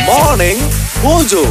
Morning Mojo.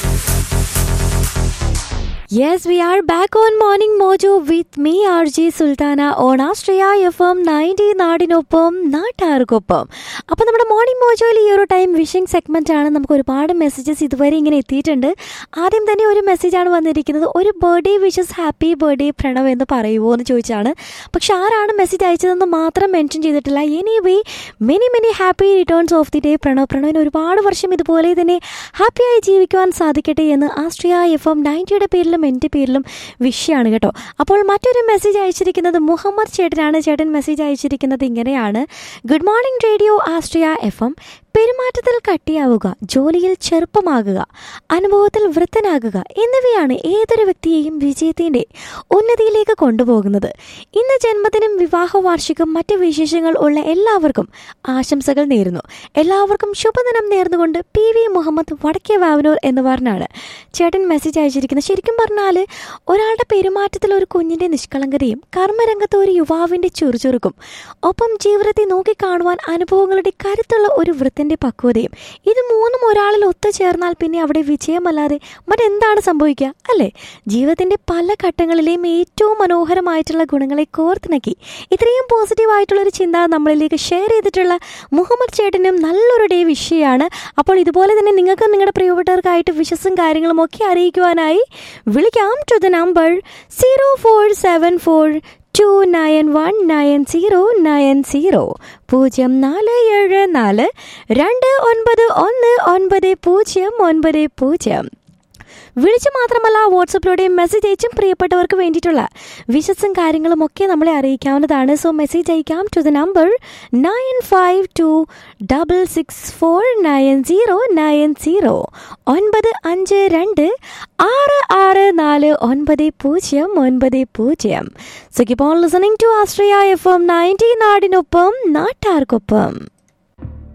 Yes, we are back on Morning Mojo with me, RJ Sultana, on Astraya FM 90 നാടിനൊപ്പം നാട്ടാർക്കൊപ്പം അപ്പോൾ നമ്മുടെ morning മോജോയിൽ ഈ ഒരു ടൈം വിഷിംഗ് സെഗ്മെന്റ് ആണ് നമുക്ക് ഒരുപാട് മെസ്സേജസ് ഇതുവരെ ഇങ്ങനെ എത്തിയിട്ടുണ്ട് ആദ്യം തന്നെ ഒരു മെസ്സേജാണ് വന്നിരിക്കുന്നത് ഒരു birthday wishes happy birthday Pranav എന്ന് പറയുമോ എന്ന് ചോദിച്ചാണ് പക്ഷെ ആരാണ് മെസ്സേജ് അയച്ചതെന്ന് മാത്രം മെൻഷൻ ചെയ്തിട്ടില്ല anyway many many happy returns of the day Pranav പ്രണവിന് ഒരുപാട് വർഷം ഇതുപോലെ തന്നെ ഹാപ്പിയായി ജീവിക്കുവാൻ സാധിക്കട്ടെ എന്ന് ആസ്ട്രിയ എഫ് എം നയൻറ്റിയുടെ പേരിലും എൻ്റെ പേരിലും വിഷയമാണ് കേട്ടോ അപ്പോൾ മറ്റൊരു മെസ്സേജ് അയച്ചിരിക്കുന്നത് മുഹമ്മദ് ചേട്ടനാണ് ചേട്ടൻ മെസ്സേജ് അയച്ചിരിക്കുന്നത് ഇങ്ങനെയാണ് good morning radio Astria FM എം പെരുമാറ്റത്തിൽ കട്ടിയാവുക ജോലിയിൽ ചെറുപ്പമാകുക അനുഭവത്തിൽ വൃത്തനാകുക എന്നിവയാണ് ഏതൊരു വ്യക്തിയെയും വിജയത്തിൻ്റെ ഉന്നതിയിലേക്ക് കൊണ്ടുപോകുന്നത് ഇന്ന് ജന്മദിനം വിവാഹ വാർഷികം മറ്റ് വിശേഷങ്ങൾ ഉള്ള എല്ലാവർക്കും ആശംസകൾ നേരുന്നു എല്ലാവർക്കും ശുഭദിനം നേർന്നുകൊണ്ട് പി വി മുഹമ്മദ് വടക്കേ വാവനൂർ എന്ന് പറഞ്ഞാണ് ചേട്ടൻ മെസ്സേജ് അയച്ചിരിക്കുന്നത് ശരിക്കും പറഞ്ഞാൽ ഒരാളുടെ പെരുമാറ്റത്തിൽ ഒരു കുഞ്ഞിൻ്റെ നിഷ്കളങ്കതയും കർമ്മരംഗത്ത് ഒരു യുവാവിൻ്റെ ചുറുചുറുക്കും ഒപ്പം ജീവിതത്തെ നോക്കിക്കാണുവാൻ അനുഭവങ്ങളുടെ കരുത്തുള്ള ഒരു വൃത്തിൻ്റെ പക്വതയും ഇത് മൂന്നും ഒരാളിൽ ഒത്തുചേർന്നാൽ പിന്നെ അവിടെ വിജയമല്ലാതെ മറ്റെന്താണ് സംഭവിക്കുക അല്ലേ ജീവിതത്തിൻ്റെ പല ഘട്ടങ്ങളിലെയും ഏറ്റവും മനോഹരമായിട്ടുള്ള ഗുണങ്ങളെ കോർത്തിണക്കി ഇത്രയും പോസിറ്റീവായിട്ടുള്ള ഒരു ചിന്ത നമ്മളിലേക്ക് ഷെയർ ചെയ്തിട്ടുള്ള മുഹമ്മദ് ചേട്ടനും നല്ലൊരു ഡേ വിഷയമാണ് അപ്പോൾ ഇതുപോലെ തന്നെ നിങ്ങൾക്ക് നിങ്ങളുടെ പ്രിയപ്പെട്ടവർക്കായിട്ട് വിശ്വസും കാര്യങ്ങളും ഒക്കെ അറിയിക്കുവാനായി വിളിക്കാം to the number zero four seven four two nine one nine zero nine zero പൂജ്യം നാല് ഏഴ് നാല് രണ്ട് ഒൻപത് ഒന്ന് ഒൻപത് പൂജ്യം ഒൻപത് പൂജ്യം വിളിച്ചു മാത്രമല്ല വാട്സപ്പിലൂടെ മെസ്സേജ് അയച്ചും പ്രിയപ്പെട്ടവർക്ക് വേണ്ടിയിട്ടുള്ള വിശസും കാര്യങ്ങളും ഒക്കെ നമ്മളെ അറിയിക്കാവുന്നതാണ് സോ മെസ്സേജ് അയക്കാം to the number nine five two double six four nine zero nine zero ഒൻപത് അഞ്ച് രണ്ട് ആറ് ആറ് നാല് ഒൻപത് പൂജ്യം ഒൻപത് പൂജ്യം so keep on listening to Astria FM ninety നയൻറ്റി നാടിനൊപ്പം നാട്ടാർക്കൊപ്പം